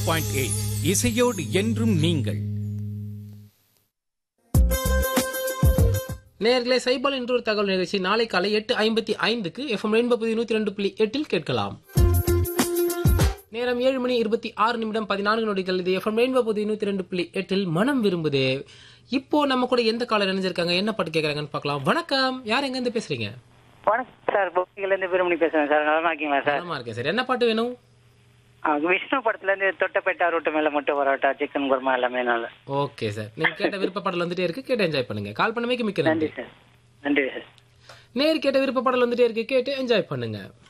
point eight இசையோடு என்றும் நீங்கள் நேர்களே சைபால் என்று ஒரு தகவல் நிகழ்ச்சி நாளை காலை எட்டு ஐம்பத்தி ஐந்துக்கு எஃப்எம் ரெயின்போ புதிய நூத்தி ரெண்டு புள்ளி எட்டில் கேட்கலாம் நேரம் ஏழு மணி இருபத்தி ஆறு நிமிடம் பதினான்கு நொடிகள் இது எஃப்எம் ரெயின்போ புதிய நூத்தி ரெண்டு புள்ளி எட்டில் மனம் விரும்புதே இப்போ நம்ம கூட எந்த காலம் நினைஞ்சிருக்காங்க என்ன பாட்டு கேட்கறாங்கன்னு பார்க்கலாம் வணக்கம் யார் எங்க இருந்து பேசுறீங்க வணக்கம் சார் பொக்கில இருந்து பெருமணி பேசுறேன் சார் நல்லா இருக்கீங்களா சார் நலமா இருக்கேன் சார் என்ன பாட்டு வேணும் ஆ, விஷ்ணு படத்துல இருந்து தொட்டப்பேட்டா ரோட்டு மேல மட்டும் பரோட்டா சிக்கன் குருமா எல்லாமே நல்ல ஓகே சார் நீங்க கேட்ட விருப்ப பாடல் வந்துட்டே இருக்கு கேட்டு என்ஜாய் பண்ணுங்க கால் பண்ணமைக்கு மிக்க நன்றி நன்றி சார் நன்றி சார் நேர் கேட்ட விருப்ப பாடல் வந்துட்டே இருக்கு கேட்டு என்ஜாய் பண்ணுங்க